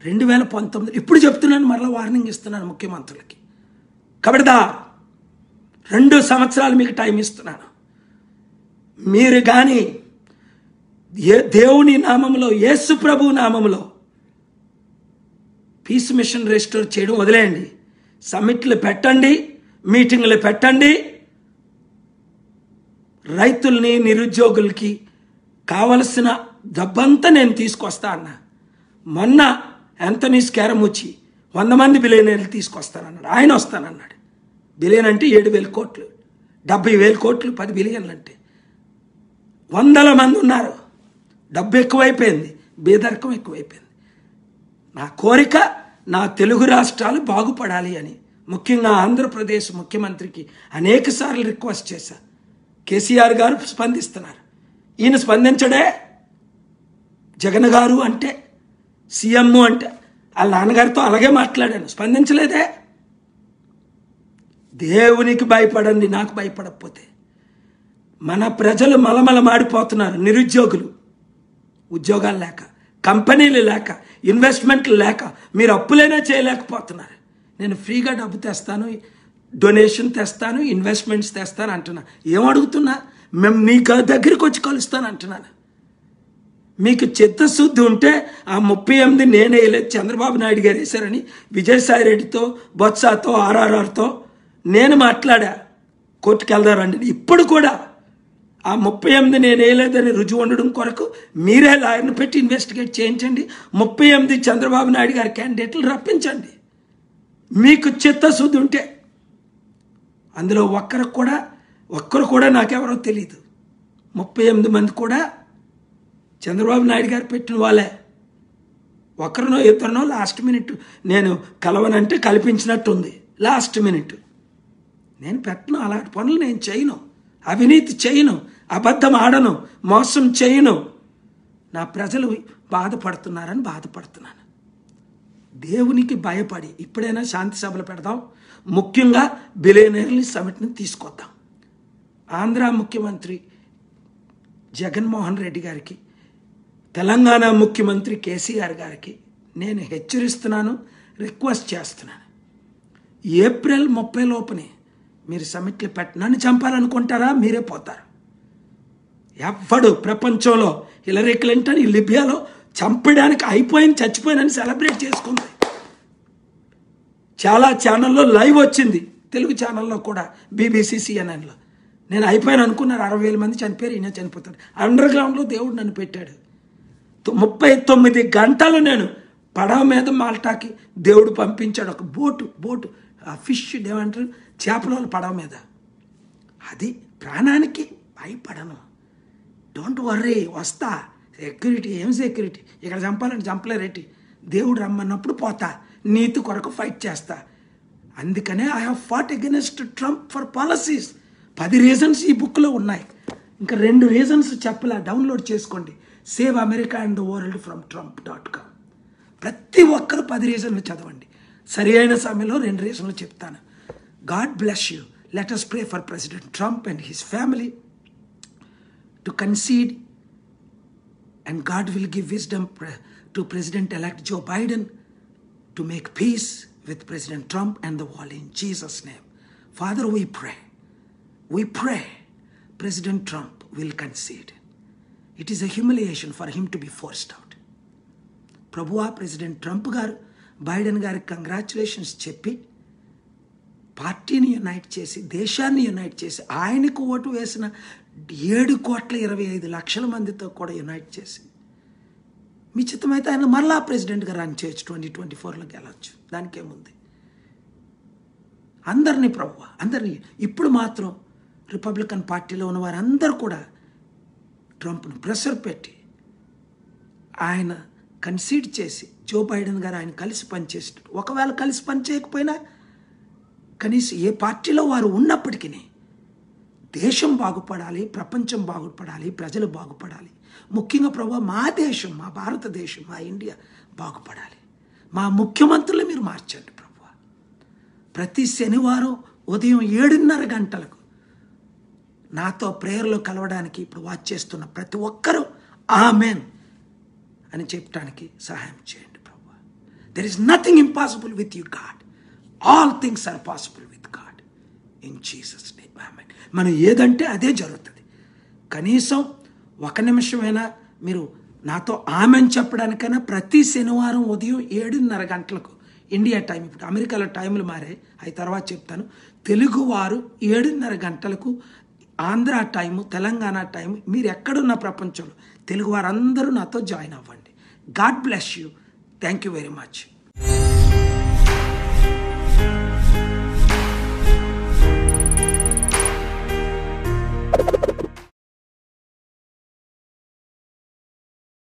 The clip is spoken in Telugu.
రెండు వేల పంతొమ్మిది ఇప్పుడు చెప్తున్నాను మరలా వార్నింగ్ ఇస్తున్నాను ముఖ్యమంత్రులకి కబడిదా రెండు సంవత్సరాలు మీకు టైం ఇస్తున్నాను మీరు కానీ ఏ దేవుని నామములో యేసు ప్రభు నామములో పీస్ మిషన్ రెస్టోర్ చేయడం వదిలేయండి సమ్మిట్లు పెట్టండి మీటింగ్లు పెట్టండి రైతుల్ని నిరుద్యోగులకి కావలసిన డబ్బంతా నేను తీసుకొస్తా అన్న మొన్న యాంథనీ స్కారముచ్చి వంద మంది బిలియనీర్లు తీసుకొస్తానన్నాడు ఆయన వస్తానన్నాడు బిలియన్ అంటే ఏడు వేల కోట్లు డెబ్బై వేల కోట్లు పది బిలియన్లు అంటే వందల మంది ఉన్నారు డబ్బు ఎక్కువైపోయింది బేదరికం ఎక్కువైపోయింది నా కోరిక నా తెలుగు రాష్ట్రాలు బాగుపడాలి అని ముఖ్యంగా ఆంధ్రప్రదేశ్ ముఖ్యమంత్రికి అనేక సార్లు రిక్వెస్ట్ చేశా కేసీఆర్ గారు స్పందిస్తున్నారు ఈయన స్పందించడే జగన్ గారు అంటే సీఎం అంటే వాళ్ళ నాన్నగారితో అలాగే మాట్లాడాను స్పందించలేదే దేవునికి భయపడండి నాకు భయపడకపోతే మన ప్రజలు మలమల మాడిపోతున్నారు నిరుద్యోగులు ఉద్యోగాలు లేక కంపెనీలు లేక ఇన్వెస్ట్మెంట్లు లేక మీరు అప్పులైనా చేయలేకపోతున్నారు నేను ఫ్రీగా డబ్బు తెస్తాను డొనేషన్ తెస్తాను ఇన్వెస్ట్మెంట్స్ తెస్తాను అంటున్నా ఏం అడుగుతున్నా మేము నీ దగ్గరికి వచ్చి కలుస్తాను అంటున్నాను మీకు చిత్తశుద్ధి ఉంటే ఆ ముప్పై ఎనిమిది నేనే వేయలేదు చంద్రబాబు నాయుడు గారు వేశారని విజయసాయి రెడ్డితో బొత్సాతో ఆర్ఆర్ఆర్తో నేను మాట్లాడా కోర్టుకు వెళ్దారండి ఇప్పుడు కూడా ఆ ముప్పై ఎనిమిది నేను వేయలేదని రుజువు ఉండడం కొరకు మీరే లాయర్ని పెట్టి ఇన్వెస్టిగేట్ చేయించండి ముప్పై ఎనిమిది చంద్రబాబు నాయుడు గారి క్యాండిడేట్లు రప్పించండి మీకు చిత్తశుద్ధి ఉంటే అందులో ఒక్కరికి కూడా ఒక్కరు కూడా నాకెవరో తెలియదు ముప్పై ఎనిమిది మంది కూడా చంద్రబాబు నాయుడు గారు పెట్టిన వాళ్ళే ఒకరినో ఇద్దరినో లాస్ట్ మినిట్ నేను కలవనంటే కల్పించినట్టు ఉంది లాస్ట్ మినిట్ నేను పెట్టను అలాంటి పనులు నేను చేయను అవినీతి చేయను అబద్ధం ఆడను మోసం చేయను నా ప్రజలు బాధపడుతున్నారని బాధపడుతున్నాను దేవునికి భయపడి ఇప్పుడైనా శాంతి సభలు పెడదాం ముఖ్యంగా బిలియనర్లీ సమిట్ని తీసుకొద్దాం ఆంధ్ర ముఖ్యమంత్రి జగన్మోహన్ రెడ్డి గారికి తెలంగాణ ముఖ్యమంత్రి కేసీఆర్ గారికి నేను హెచ్చరిస్తున్నాను రిక్వెస్ట్ చేస్తున్నాను ఏప్రిల్ ముప్పై లోపునే మీరు సమిట్లు పెట్ట నన్ను చంపాలనుకుంటారా మీరే పోతారు ఎవ్వడు ప్రపంచంలో హిలరీ క్లింటన్ ఈ లిబియాలో చంపడానికి అయిపోయింది చచ్చిపోయిందని సెలబ్రేట్ చేసుకుంది చాలా ఛానల్లో లైవ్ వచ్చింది తెలుగు ఛానల్లో కూడా బీబీసీ సిఎన్ఎన్లో నేను అయిపోయాను అనుకున్నారు అరవై వేల మంది చనిపోయారు ఈయన చనిపోతాడు అండర్ గ్రౌండ్లో దేవుడు నన్ను పెట్టాడు తొ- ముప్పై తొమ్మిది గంటలు నేను పడవ మీద మాల్టాకి దేవుడు పంపించాడు ఒక బోటు బోటు ఆ ఫిష్ ఏమంటారు చేపల పడవ మీద అది ప్రాణానికి భయపడను డోంట్ వర్రీ వస్తా సెక్యూరిటీ ఏం సెక్యూరిటీ ఇక్కడ చంపాలంటే చంపలేరేటి దేవుడు రమ్మన్నప్పుడు పోతా నీతి కొరకు ఫైట్ చేస్తా అందుకనే I have fought against Trump for policies పది రీజన్స్ ఈ బుక్లో ఉన్నాయి ఇంకా రెండు రీజన్స్ చెప్పలా డౌన్లోడ్ చేసుకోండి save America and the world from Trump dot com ప్రతి ఒక్కరు పది రీజన్లు చదవండి సరి అయిన సమయంలో రెండు రీజన్లు చెప్తాను God bless you let us pray for president Trump and his family to concede, and God will give wisdom pre- to President elect Joe Biden to make peace with President Trump and the world in Jesus' name. Father, we pray. We pray President Trump will concede. It is a humiliation for him to be forced out. ప్రభువా ప్రెసిడెంట్ ట్రంప్ గారు బైడెన్ గారికి కంగ్రాచులేషన్స్ చెప్పి పార్టీని యునైట్ చేసి దేశాన్ని యునైట్ చేసి ఆయనకు ఓటు వేసిన ఏడు కోట్ల ఇరవై ఐదు లక్షల మందితో కూడా యునైట్ చేసి మీ చిత్తమైతే ఆయన మరలా ప్రెసిడెంట్గా రన్ చేయొచ్చు ట్వంటీ ట్వంటీ ఫోర్లోకి వెళ్ళొచ్చు దానికేముంది అందరినీ ప్రభు అందరినీ ఇప్పుడు మాత్రం రిపబ్లికన్ పార్టీలో ఉన్న వారందరూ కూడా ట్రంప్ను ప్రెషర్ పెట్టి ఆయన కన్సీడ్ చేసి జో బైడెన్ గారు ఆయన కలిసి పనిచేసి ఒకవేళ కలిసి పని చేయకపోయినా కనీసం ఏ పార్టీలో వారు ఉన్నప్పటికీ దేశం బాగుపడాలి ప్రపంచం బాగుపడాలి ప్రజలు బాగుపడాలి ముఖ్యంగా ప్రభు మా దేశం మా భారతదేశం మా ఇండియా బాగుపడాలి మా ముఖ్యమంత్రులు మీరు మార్చండి ప్రభు ప్రతి శనివారం ఉదయం ఏడున్నర గంటలకు నాతో ప్రేయర్లో కలవడానికి ఇప్పుడు వాచ్ చేస్తున్న ప్రతి ఒక్కరూ ఆమెన్ అని చెప్పడానికి సహాయం చేయండి ప్రభు there is nothing impossible with you God all things are possible with God in Jesus name మనం ఏదంటే అదే జరుగుతుంది కనీసం ఒక నిమిషమైనా మీరు నాతో ఆమెను చెప్పడానికైనా ప్రతి శనివారం ఉదయం ఏడున్నర గంటలకు ఇండియా టైం ఇప్పుడు అమెరికాలో టైంలు మారాయి అవి తర్వాత చెప్తాను తెలుగువారు ఏడున్నర గంటలకు ఆంధ్ర టైము తెలంగాణ టైం మీరు ఎక్కడున్న ప్రపంచంలో తెలుగు వారందరూ నాతో జాయిన్ అవ్వండి God bless you thank you very much